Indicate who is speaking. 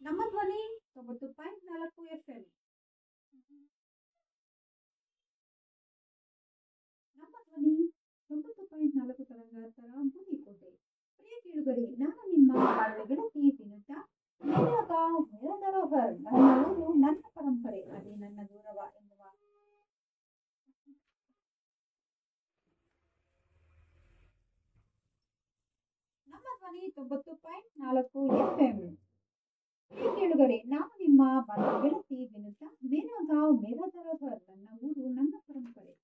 Speaker 1: ನಮ್ಮ ಧ್ವನಿ ತೊಂಬತ್ತು ಪಾಯಿಂಟ್ ನಾಲ್ಕು ಎಫ್ ಎಂ ನಮ್ಮ ಧ್ವನಿ ತೊಂಬತ್ತು ಪಾಯಿಂಟ್ ನಾಲ್ಕು ತರಂಗಾಂತರ ಬೂದಿಕೋಟೆ ಪ್ರಿಯ ಕೇಳುಗರೆ ನಾನು ನಿಮ್ಮ ಬಾಳ್ವೆ ಗೆಳತಿ ವಿನುತಾ ಮೇರಾಗ ಮೇರಾ ಧರೋಹರ್ ನನ್ನ ಊರು ನನ್ನ ಪರಂಪರೆ ಅದೇ ನನ್ನ ಗೌರವ ಎನ್ನುವ ನಮ್ಮ ಧ್ವನಿ ತೊಂಬತ್ತು ಪಾಯಿಂಟ್ ನಾಲ್ಕು ಎಫ್ ಎಂ ಪ್ರಿಯ ಕೇಳುಗರೆ ನಾನು ನಿಮ್ಮ ಬಾಲ್ಯ ಗೆಳತಿ ವಿನುತಾ ಮೇರಾಗಾಂವ್ ಮೇರಾ ಧರೋಹರ್ ನನ್ನ ಊರು ನನ್ನ ಪರಂಪರೆ